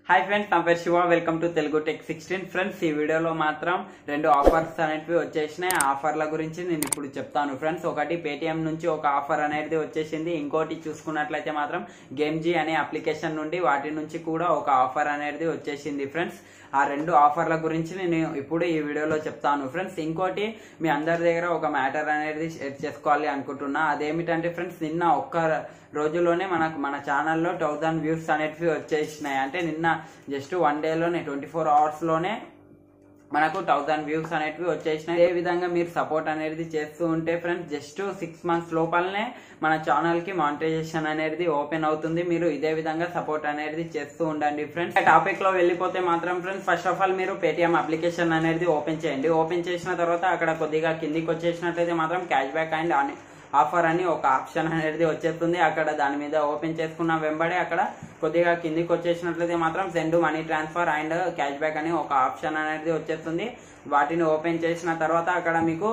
hi friends నా పేరు Shiva welcome to Telugu tech sixteen friends ఈ వీడియోలో మాత్రం రెండు ఆఫర్స్ అనేటివి వచ్చేసినాయి ఆ ఆఫర్ల గురించి నేను ఇప్పుడు చెప్తాను ఫ్రెండ్స్ ఒకటి పేటిఎం నుంచి ఒక ఆఫర్ అనేది వచ్చేసింది ఇంకోటి చూసుకున్నట్లయితే మాత్రం గేమ్ జీ అనే అప్లికేషన్ నుండి వాటి నుంచి కూడా ఒక ఆఫర్ అనేది వచ్చేసింది ఫ్రెండ్స్ ఆ రెండు ఆఫర్ల గురించి నేను ఇప్పుడు ఈ వీడియోలో చెప్తాను ఫ్రెండ్స్ ఇంకోటి మీ అందరి దగ్గర ఒక మ్యాటర్ అనేది షేర్ చేసుకోవాలి అనుకుంటున్నా అదేమిటంటే ఫ్రెండ్స్ నిన్న ఒక్క రోజులోనే మనకు మన ఛానల్లో థౌజండ్ వ్యూస్ అనేటివి వచ్చేసినాయి అంటే నిన్న జస్ట్ వన్ డేలోనే ట్వంటీ ఫోర్ అవర్స్లోనే మనకు థౌజండ్ వ్యూస్ అనేటివి వచ్చేసినాయి ఏ విధంగా మీరు సపోర్ట్ అనేది చేస్తూ ఉంటే ఫ్రెండ్స్ జస్ట్ సిక్స్ మంత్స్ లోపలనే మన ఛానల్ కి మానిటైజేషన్ అనేది ఓపెన్ అవుతుంది మీరు ఇదే విధంగా సపోర్ట్ అనేది చేస్తూ ఉండండి ఫ్రెండ్స్ టాపిక్ లో వెళ్ళిపోతే మాత్రం ఫ్రెండ్స్ ఫస్ట్ ఆఫ్ ఆల్ మీరు పేటిఎం అప్లికేషన్ అనేది ఓపెన్ చేయండి ఓపెన్ చేసిన తర్వాత అక్కడ కొద్దిగా కిందికి వచ్చేసినట్లయితే మాత్రం క్యాష్ బ్యాక్ అండ్ ఆఫర్ అని ఒక ఆప్షన్ అనేది వచ్చేస్తుంది అక్కడ దాని మీద ఓపెన్ చేసుకున్న వెంబడే అక్కడ కొద్దిగా కిందికి వచ్చేసినట్లయితే మాత్రం send money transfer and cash back అని ఒక ఆప్షన్ అనేది వచ్చేస్తుంది వాటిని ఓపెన్ చేసిన తర్వాత అక్కడ మీకు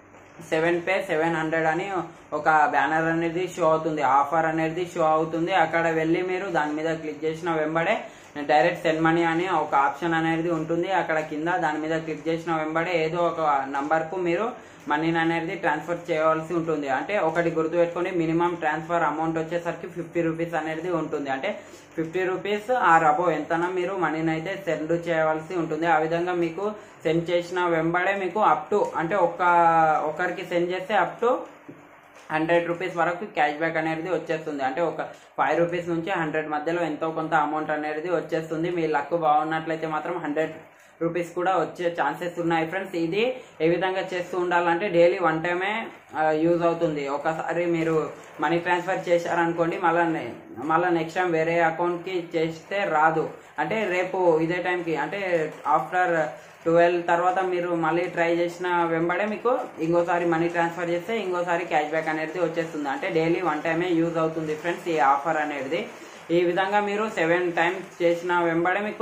సెవెన్ పే సెవెన్ హండ్రెడ్ అని ఒక బ్యానర్ అనేది షో అవుతుంది ఆఫర్ అనేది షో అవుతుంది అక్కడ వెళ్ళి మీరు దాని మీద క్లిక్ చేసిన వెంబడే డైరెక్ట్ సెండ్ మనీ అని ఒక ఆప్షన్ అనేది ఉంటుంది అక్కడ కింద దాని మీద క్లిక్ చేసిన వెంబడే ఏదో ఒక నంబర్ కు మీరు మనీని అనేది ట్రాన్స్ఫర్ చేయవలసి ఉంటుంది అంటే ఒకటి గుర్తుపెట్టుకొని మినిమం ట్రాన్స్ఫర్ అమౌంట్ వచ్చేసరికి ఫిఫ్టీ రూపీస్ అనేది ఉంటుంది అంటే ఫిఫ్టీ రూపీస్ ఆ రబో ఎంతనా మీరు మనీని అయితే సెండ్ చేయవలసి ఉంటుంది ఆ విధంగా మీకు సెండ్ చేసిన వెంబడే మీకు అప్ టు అంటే ఒక్క ఒకరికి సెండ్ చేస్తే అప్ టు హండ్రెడ్ రూపీస్ వరకు క్యాష్ బ్యాక్ అనేది వచ్చేస్తుంది అంటే ఒక ఫైవ్ రూపీస్ నుంచి హండ్రెడ్ మధ్యలో ఎంతో కొంత అమౌంట్ అనేది వచ్చేస్తుంది మీ లక్ బాగున్నట్లయితే మాత్రం హండ్రెడ్ రూపీస్ కూడా వచ్చే ఛాన్సెస్ ఉన్నాయి ఫ్రెండ్స్ ఇది ఏ విధంగా చేస్తూ ఉండాలంటే డైలీ వన్ టైమే యూజ్ అవుతుంది ఒకసారి మీరు మనీ ట్రాన్స్ఫర్ చేశారనుకోండి మళ్ళీ మళ్ళీ నెక్స్ట్ టైం వేరే అకౌంట్కి చేస్తే రాదు అంటే రేపు ఇదే టైంకి అంటే ఆఫ్టర్ ట్వెల్వ్ తర్వాత మీరు మళ్ళీ ట్రై చేసిన వెంబడే మీకు ఇంకోసారి మనీ ట్రాన్స్ఫర్ చేస్తే ఇంకోసారి క్యాష్ బ్యాక్ అనేది వచ్చేస్తుంది అంటే డైలీ వన్ టైమే యూజ్ అవుతుంది ఫ్రెండ్స్ ఈ ఆఫర్ అనేది ఈ విధంగా మీరు సెవెన్ టైమ్స్ చేసిన వెంబడే మీకు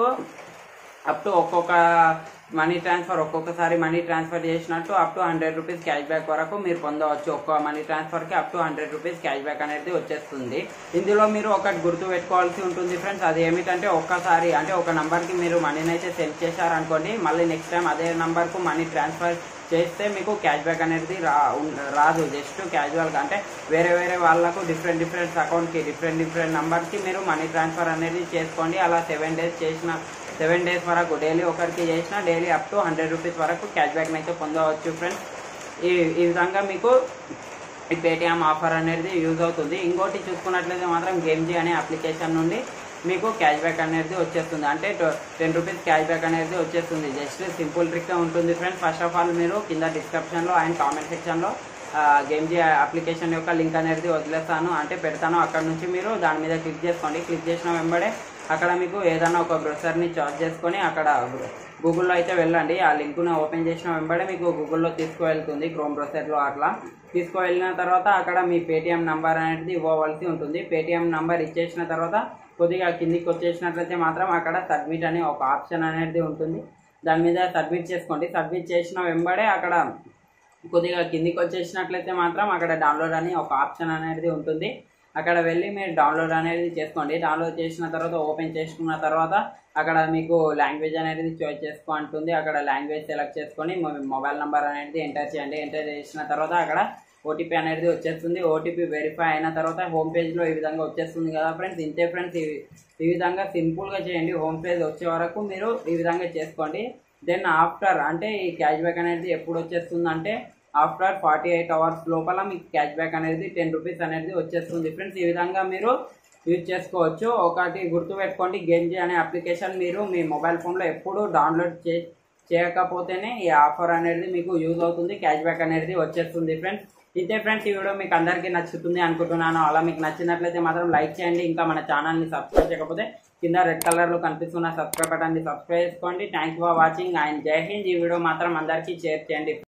అప్ టు ఒక్కొక్క మనీ ట్రాన్స్ఫర్ ఒక్కొక్కసారి మనీ ట్రాన్స్ఫర్ చేసినట్టు up to hundred rupees cash back వరకు మీరు పొందవచ్చు ఒక్క మనీ ట్రాన్స్ఫర్ కి up to hundred rupees cash back అనేది వచ్చేస్తుంది ఇందులో మీరు ఒకటి గుర్తు పెట్టుకోవాల్సి ఉంటుంది ఫ్రెండ్స్ అది ఏమిటంటే ఒక్కసారి అంటే ఒక నంబర్ కి మీరు మనీని అయితే సెండ్ చేశారనుకోండి మళ్ళీ నెక్స్ట్ టైం అదే నంబర్ కు మనీ ట్రాన్స్ఫర్ చేస్తే మీకు క్యాష్ బ్యాక్ అనేది రా రాదు జస్ట్ క్యాజువల్ గా అంటే వేరే వేరే వాళ్ళకు డిఫరెంట్ డిఫరెంట్ అకౌంట్ కి డిఫరెంట్ డిఫరెంట్ నంబర్ కి మీరు మనీ ట్రాన్స్ఫర్ అనేది చేసుకోండి అలా సెవెన్ డేస్ చేసిన సెవెన్ డేస్ వరకు డైలీ ఒకరికి చేసిన daily up to hundred rupees వరకు క్యాష్ బ్యాక్ అయితే పొందవచ్చు ఫ్రెండ్స్ ఈ ఈ విధంగా మీకు ఈ పేటిఎం ఆఫర్ అనేది యూజ్ అవుతుంది ఇంకోటి చూసుకున్నట్లయితే మాత్రం గేమ్ జీ అనే అప్లికేషన్ నుండి మీకు క్యాష్ బ్యాక్ అనేది వచ్చేస్తుంది అంటే టెన్ రూపీస్ క్యాష్ బ్యాక్ అనేది వచ్చేస్తుంది జస్ట్ సింపుల్ ట్రిక్ ఉంటుంది ఫ్రెండ్స్ ఫస్ట్ ఆఫ్ ఆల్ మీరు కింద డిస్క్రిప్షన్లో అండ్ కామెంట్ సెక్షన్లో గేమ్ జీ అప్లికేషన్ యొక్క లింక్ అనేది వదిలేస్తాను అంటే పెడతాను అక్కడ నుంచి మీరు దాని మీద క్లిక్ చేసుకోండి క్లిక్ చేసిన వెంబడే అక్కడ మీకు ఏదైనా ఒక బ్రౌసర్ని చార్జ్ చేసుకొని అక్కడ గూగుల్లో అయితే వెళ్ళండి ఆ లింక్ను ఓపెన్ చేసిన వెంబడే మీకు గూగుల్లో తీసుకువెళ్తుంది క్రోమ్ బ్రౌసర్లో అట్లా తీసుకువెళ్ళిన తర్వాత అక్కడ మీ పేటిఎం నంబర్ అనేది ఇవ్వవలసి ఉంటుంది పేటిఎం నంబర్ ఇచ్చేసిన తర్వాత కొద్దిగా కిందికి వచ్చేసినట్లయితే మాత్రం అక్కడ సబ్మిట్ అనే ఒక ఆప్షన్ అనేది ఉంటుంది దాని మీద సబ్మిట్ చేసుకోండి సబ్మిట్ చేసిన వెంబడే అక్కడ కొద్దిగా కిందికి వచ్చేసినట్లయితే మాత్రం అక్కడ డౌన్లోడ్ అని ఒక ఆప్షన్ అనేది ఉంటుంది అక్కడ వెళ్ళి మీరు డౌన్లోడ్ అనేది చేసుకోండి డౌన్లోడ్ చేసిన తర్వాత ఓపెన్ చేసుకున్న తర్వాత అక్కడ మీకు లాంగ్వేజ్ అనేది చాయిస్ చేసుకో అంటుంది అక్కడ లాంగ్వేజ్ సెలెక్ట్ చేసుకొని మొబైల్ నెంబర్ అనేది ఎంటర్ చేయండి ఎంటర్ చేసిన తర్వాత అక్కడ ఓటీపీ అనేది వచ్చేస్తుంది ఓటీపీ వెరిఫై అయిన తర్వాత హోమ్ పేజ్లో ఈ విధంగా వచ్చేస్తుంది కదా ఫ్రెండ్స్ ఇంతే ఫ్రెండ్స్ ఈ విధంగా సింపుల్గా చేయండి హోమ్ పేజ్ వచ్చే వరకు మీరు ఈ విధంగా చేసుకోండి దెన్ ఆఫ్టర్ అంటే ఈ క్యాష్ బ్యాక్ అనేది ఎప్పుడు వచ్చేస్తుంది అంటే ఆఫ్టర్ ఫార్టీ ఎయిట్ అవర్స్ లోపల మీకు క్యాష్ బ్యాక్ అనేది టెన్ రూపీస్ అనేది వచ్చేస్తుంది ఫ్రెండ్స్ ఈ విధంగా మీరు యూజ్ చేసుకోవచ్చు ఒకటి గుర్తుపెట్టుకోండి గేమ్జీ అనే అప్లికేషన్ మీరు మీ మొబైల్ ఫోన్లో ఎప్పుడు డౌన్లోడ్ చే చేయకపోతేనే ఈ ఆఫర్ అనేది మీకు యూజ్ అవుతుంది క్యాష్ బ్యాక్ అనేది వచ్చేస్తుంది ఫ్రెండ్స్ ఇదే ఫ్రెండ్స్ ఈ వీడియో మీకు అందరికీ నచ్చుతుంది అనుకుంటున్నాను అలా మీకు నచ్చినట్లయితే మాత్రం లైక్ చేయండి ఇంకా మన ఛానల్ని సబ్స్క్రైబ్ చేయకపోతే కింద రెడ్ కలర్లో కనిపిస్తున్న సబ్స్క్రైబ్ బటన్ని సబ్స్క్రైబ్ చేసుకోండి థ్యాంక్స్ ఫర్ వాచింగ్ అండ్ జై హింద్ ఈ వీడియో మాత్రం అందరికీ షేర్ చేయండి